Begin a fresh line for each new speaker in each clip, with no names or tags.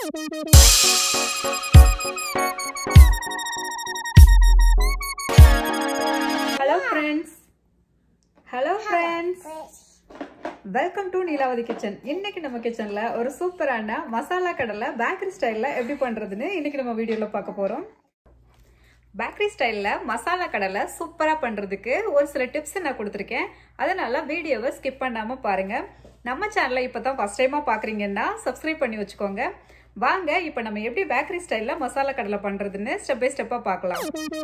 hello friends hello friends welcome to Neelavathi kitchen இன்னைக்கு நம்ம கிச்சன்ல ஒரு சூப்பரான மசாலா கடலை பேக்கரி ஸ்டைல்ல எப்படி பண்றதுன்னு இன்னைக்கு நம்ம வீடியோல பார்க்க போறோம் பேக்கரி ஸ்டைல்ல மசாலா கடலை சூப்பரா பண்றதுக்கு ஒரு சில டிப்ஸ் நான் கொடுத்துருக்கேன் அதனால வீடியோவை ஸ்கிப் பண்ணாம பாருங்க நம்ம சேனலை இப்பதான் ஃபர்ஸ்ட் டைமா பாக்குறீங்கன்னா சப்ஸ்கிரைப் பண்ணி வச்சுக்கோங்க வாங்க இப்போ நம்ம எப்படி பேக்கரி ஸ்டைல்ல மசாலா கடலை பண்றதுன்னு ஸ்டெப் பை ஸ்டெப்பா பார்க்கலாம்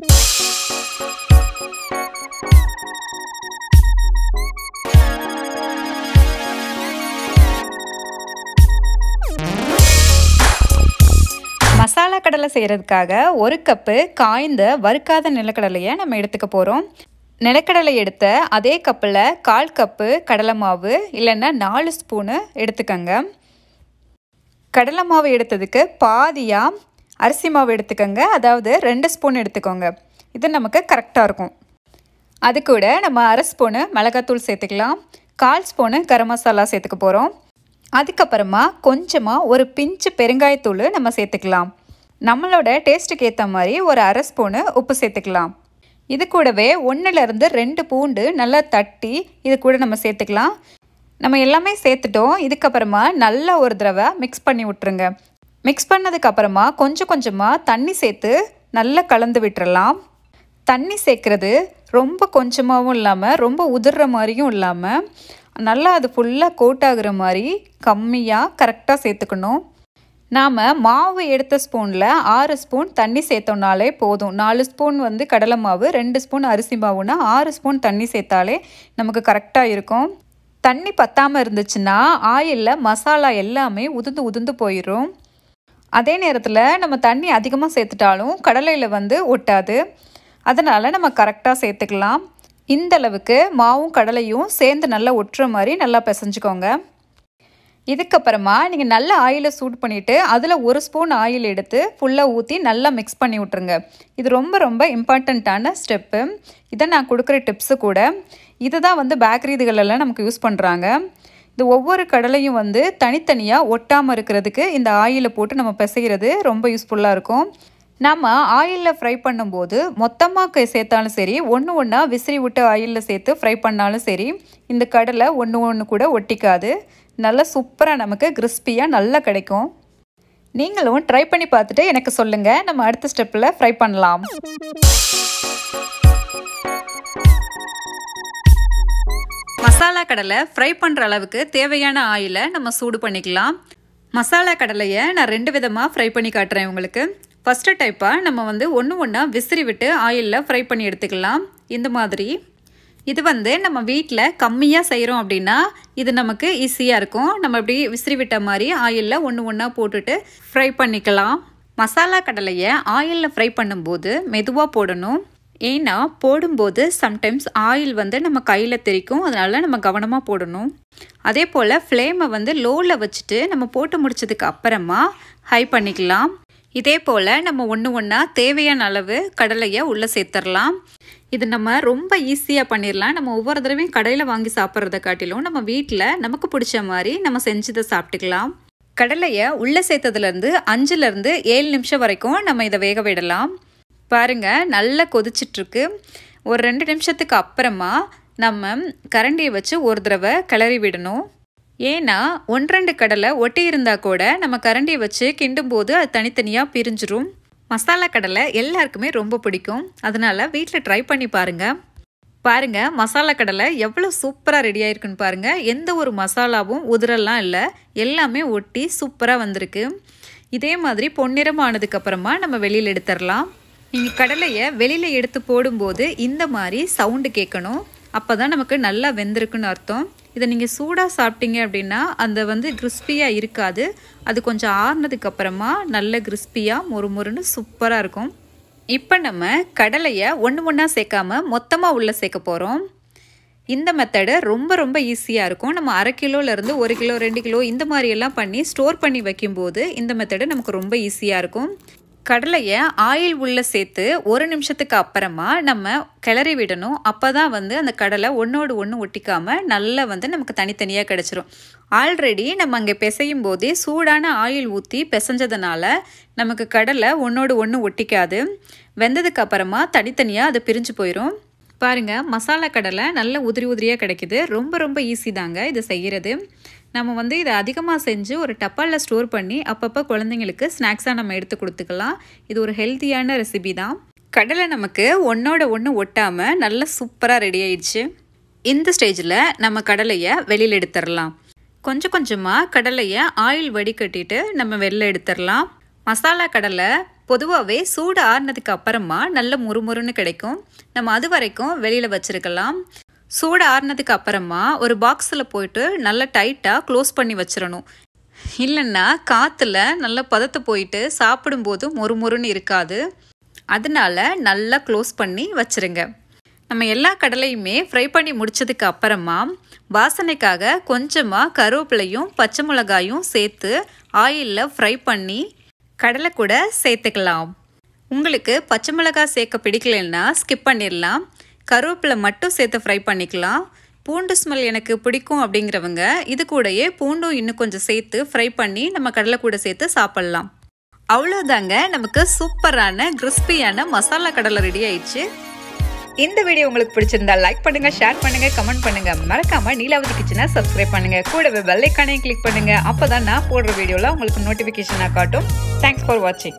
மசாலா கடலை செய்கிறதுக்காக ஒரு கப்பு காய்ந்த வறுக்காத நிலக்கடலையை நம்ம எடுத்துக்க போகிறோம் நிலக்கடலை எடுத்த அதே கப்பில் கால் கப்பு கடலை மாவு இல்லைன்னா நாலு ஸ்பூனு எடுத்துக்கோங்க கடலை மாவு எடுத்ததுக்கு பாதியாக அரிசி மாவு எடுத்துக்கோங்க அதாவது ரெண்டு ஸ்பூன் எடுத்துக்கோங்க இது நமக்கு கரெக்டாக இருக்கும் அது கூட நம்ம அரை ஸ்பூனு மிளகாத்தூள் சேர்த்துக்கலாம் கால் ஸ்பூனு கரம் மசாலா சேர்த்துக்க போகிறோம் அதுக்கப்புறமா கொஞ்சமாக ஒரு பிஞ்சு பெருங்காயத்தூள் நம்ம சேர்த்துக்கலாம் நம்மளோட டேஸ்ட்டுக்கு ஏற்ற மாதிரி ஒரு அரை ஸ்பூனு உப்பு சேர்த்துக்கலாம் இது கூடவே ஒன்றுலேருந்து ரெண்டு பூண்டு நல்லா தட்டி இது கூட நம்ம சேர்த்துக்கலாம் நம்ம எல்லாமே சேர்த்துட்டோம் இதுக்கப்புறமா நல்லா ஒரு தடவை மிக்ஸ் பண்ணி விட்டுருங்க மிக்ஸ் பண்ணதுக்கப்புறமா கொஞ்சம் கொஞ்சமாக தண்ணி சேர்த்து நல்லா கலந்து விட்டுறலாம் தண்ணி சேர்க்குறது ரொம்ப கொஞ்சமாகவும் இல்லாமல் ரொம்ப உதிர்ற மாதிரியும் இல்லாமல் நல்லா அது ஃபுல்லாக கோட் ஆகுற மாதிரி கம்மியாக கரெக்டாக சேர்த்துக்கணும் நாம் மாவு எடுத்த ஸ்பூனில் ஆறு ஸ்பூன் தண்ணி சேர்த்தோம்னாலே போதும் நாலு ஸ்பூன் வந்து கடலை மாவு ரெண்டு ஸ்பூன் அரிசி மாவுனா ஆறு ஸ்பூன் தண்ணி சேர்த்தாலே நமக்கு கரெக்டாக இருக்கும் தண்ணி பத்தாமல் இருந்துச்சுன்னா ஆயிலில் மசாலா எல்லாமே உதிர்ந்து உதிர்ந்து போயிடும் அதே நேரத்தில் நம்ம தண்ணி அதிகமாக சேர்த்துட்டாலும் கடலையில் வந்து ஒட்டாது அதனால் நம்ம கரெக்டாக சேர்த்துக்கலாம் இந்த அளவுக்கு மாவும் கடலையும் சேர்ந்து நல்லா ஒட்டுற மாதிரி நல்லா பிசைஞ்சுக்கோங்க இதுக்கப்புறமா நீங்கள் நல்ல ஆயிலை சூட் பண்ணிவிட்டு அதில் ஒரு ஸ்பூன் ஆயில் எடுத்து ஃபுல்லாக ஊற்றி நல்லா மிக்ஸ் பண்ணி விட்ருங்க இது ரொம்ப ரொம்ப இம்பார்ட்டண்ட்டான ஸ்டெப்பு இதை நான் கொடுக்குற டிப்ஸு கூட இதை தான் வந்து பேக்கரி இதுகளெல்லாம் நமக்கு யூஸ் பண்ணுறாங்க இது ஒவ்வொரு கடலையும் வந்து தனித்தனியாக ஒட்டாமல் இருக்கிறதுக்கு இந்த ஆயிலை போட்டு நம்ம பிசைகிறது ரொம்ப யூஸ்ஃபுல்லாக இருக்கும் நம்ம ஆயிலில் ஃப்ரை பண்ணும்போது மொத்தமாக சேர்த்தாலும் சரி ஒன்று ஒன்றா விசிறி விட்டு ஆயிலில் சேர்த்து ஃப்ரை பண்ணாலும் சரி இந்த கடலை ஒன்று ஒன்று கூட ஒட்டிக்காது நல்லா சூப்பராக நமக்கு கிறிஸ்பியாக நல்லா கிடைக்கும் நீங்களும் ட்ரை பண்ணி பார்த்துட்டு எனக்கு சொல்லுங்கள் நம்ம அடுத்த ஸ்டெப்பில் ஃப்ரை பண்ணலாம் மசாலா கடலை ஃப்ரை பண்ணுற அளவுக்கு தேவையான ஆயிலை நம்ம சூடு பண்ணிக்கலாம் மசாலா கடலையை நான் ரெண்டு விதமாக ஃப்ரை பண்ணி காட்டுறேன் உங்களுக்கு ஃபஸ்ட்டு டைப்பாக நம்ம வந்து ஒன்று ஒன்றா விசிறி விட்டு ஆயிலில் ஃப்ரை பண்ணி எடுத்துக்கலாம் இந்த மாதிரி இது வந்து நம்ம வீட்டில் கம்மியாக செய்கிறோம் அப்படின்னா இது நமக்கு ஈஸியாக இருக்கும் நம்ம இப்படி விசிறி விட்ட மாதிரி ஆயிலில் ஒன்று ஒன்றா போட்டுட்டு ஃப்ரை பண்ணிக்கலாம் மசாலா கடலையை ஆயிலில் ஃப்ரை பண்ணும்போது மெதுவாக போடணும் ஏன்னா போடும்போது சம்டைம்ஸ் ஆயில் வந்து நம்ம கையில் தெரிக்கும் அதனால் நம்ம கவனமாக போடணும் அதே போல் ஃப்ளேமை வந்து லோவில் வச்சுட்டு நம்ம போட்டு முடிச்சதுக்கு அப்புறமா ஹை பண்ணிக்கலாம் இதே போல் நம்ம ஒன்று ஒன்றா தேவையான அளவு கடலையை உள்ளே சேர்த்துடலாம் இது நம்ம ரொம்ப ஈஸியாக பண்ணிடலாம் நம்ம ஒவ்வொரு தடவையும் கடையில் வாங்கி சாப்பிட்றத காட்டிலும் நம்ம வீட்டில் நமக்கு பிடிச்ச மாதிரி நம்ம செஞ்சதை சாப்பிட்டுக்கலாம் கடலையை உள்ளே சேர்த்ததுலேருந்து அஞ்சுலேருந்து ஏழு நிமிஷம் வரைக்கும் நம்ம இதை வேக விடலாம் பாருங்கள் நல்லா கொதிச்சிட்ருக்கு ஒரு ரெண்டு நிமிஷத்துக்கு அப்புறமா நம்ம கரண்டியை வச்சு ஒரு தடவை கிளறி விடணும் ஏன்னா ஒன்றரெண்டு கடலை ஒட்டி இருந்தால் கூட நம்ம கரண்டியை வச்சு கிண்டும் போது அது தனித்தனியாக பிரிஞ்சிரும் மசாலா கடலை எல்லாருக்குமே ரொம்ப பிடிக்கும் அதனால் வீட்டில் ட்ரை பண்ணி பாருங்கள் பாருங்கள் மசாலா கடலை எவ்வளோ சூப்பராக ரெடி ஆயிருக்குன்னு பாருங்கள் எந்த ஒரு மசாலாவும் உதிரெல்லாம் இல்லை எல்லாமே ஒட்டி சூப்பராக வந்திருக்கு இதே மாதிரி பொன்னிறம் ஆனதுக்கப்புறமா நம்ம வெளியில் எடுத்துடலாம் நீங்கள் கடலையை வெளியில் எடுத்து போடும்போது இந்த மாதிரி சவுண்டு கேட்கணும் அப்போ தான் நமக்கு நல்லா வெந்திருக்குன்னு அர்த்தம் இதை நீங்கள் சூடாக சாப்பிட்டீங்க அப்படின்னா அந்த வந்து கிறிஸ்பியாக இருக்காது அது கொஞ்சம் ஆறுனதுக்கப்புறமா நல்ல கிறிஸ்பியாக மொறு மொறுன்னு சூப்பராக இருக்கும் இப்போ நம்ம கடலையை ஒன்று ஒன்றா சேர்க்காம மொத்தமாக உள்ளே சேர்க்க போகிறோம் இந்த மெத்தடு ரொம்ப ரொம்ப ஈஸியாக இருக்கும் நம்ம அரை கிலோலேருந்து ஒரு கிலோ ரெண்டு கிலோ இந்த மாதிரியெல்லாம் பண்ணி ஸ்டோர் பண்ணி வைக்கும்போது இந்த மெத்தடு நமக்கு ரொம்ப ஈஸியாக இருக்கும் கடலையை ஆயில் உள்ளே சேர்த்து ஒரு நிமிஷத்துக்கு அப்புறமா நம்ம கிளறி விடணும் அப்போ தான் வந்து அந்த கடலை ஒன்றோடு ஒன்று ஒட்டிக்காமல் நல்லா வந்து நமக்கு தனித்தனியாக கிடச்சிரும் ஆல்ரெடி நம்ம அங்கே பிசையும் போதே சூடான ஆயில் ஊற்றி பிசைஞ்சதுனால நமக்கு கடலை ஒன்றோடு ஒன்று ஒட்டிக்காது வெந்ததுக்கு அப்புறமா தனித்தனியாக அது பிரிஞ்சு போயிடும் பாருங்கள் மசாலா கடலை நல்ல உதிரி உதிரியாக கிடைக்குது ரொம்ப ரொம்ப ஈஸி தாங்க இது செய்கிறது நம்ம வந்து இதை அதிகமாக செஞ்சு ஒரு டப்பாலில் ஸ்டோர் பண்ணி அப்பப்போ குழந்தைங்களுக்கு ஸ்நாக்ஸாக நம்ம எடுத்து கொடுத்துக்கலாம் இது ஒரு ஹெல்த்தியான ரெசிபி தான் கடலை நமக்கு ஒன்றோட ஒன்று ஒட்டாமல் நல்லா சூப்பராக ரெடி ஆயிடுச்சு இந்த ஸ்டேஜில் நம்ம கடலையை வெளியில் எடுத்துடலாம் கொஞ்சம் கொஞ்சமாக கடலையை ஆயில் வடிகட்டிட்டு நம்ம வெளில எடுத்துடலாம் மசாலா கடலை பொதுவாகவே சூடு ஆறுனதுக்கு அப்புறமா நல்ல முறுமுறுன்னு கிடைக்கும் நம்ம அது வரைக்கும் வெளியில் வச்சுருக்கலாம் சூடு ஆறுனதுக்கு அப்புறமா ஒரு பாக்ஸில் போயிட்டு நல்லா டைட்டாக க்ளோஸ் பண்ணி வச்சிடணும் இல்லைன்னா காற்றுல நல்லா பதத்து போயிட்டு சாப்பிடும்போது மொறுமொறுன்னு இருக்காது அதனால நல்லா க்ளோஸ் பண்ணி வச்சுருங்க நம்ம எல்லா கடலையுமே ஃப்ரை பண்ணி முடிச்சதுக்கு அப்புறமா வாசனைக்காக கொஞ்சமாக கருவேப்பிலையும் பச்சை மிளகாயும் சேர்த்து ஆயிலில் ஃப்ரை பண்ணி கடலை கூட சேர்த்துக்கலாம் உங்களுக்கு பச்சை மிளகாய் சேர்க்க பிடிக்கலன்னா ஸ்கிப் பண்ணிடலாம் கருவேப்பிலை மட்டும் சேர்த்து ஃப்ரை பண்ணிக்கலாம் பூண்டு ஸ்மெல் எனக்கு பிடிக்கும் அப்படிங்கிறவங்க இது கூடயே பூண்டும் இன்னும் கொஞ்சம் சேர்த்து ஃப்ரை பண்ணி நம்ம கடலை கூட சேர்த்து சாப்பிட்லாம் அவ்வளோதாங்க நமக்கு சூப்பரான கிறிஸ்பியான மசாலா கடலை ரெடி ஆயிடுச்சு இந்த வீடியோ உங்களுக்கு பிடிச்சிருந்தா லைக் பண்ணுங்க ஷேர் பண்ணுங்க கமெண்ட் பண்ணுங்க மறக்காம நீலாவதி கிச்சனை சப்ஸ்கிரைப் பண்ணுங்க கூடவே பெல்லைக்கானையும் கிளிக் பண்ணுங்க அப்பதான் நான் போடுற வீடியோல உங்களுக்கு நோட்டிபிகேஷனாக காட்டும் தேங்க்ஸ் ஃபார் வாட்சிங்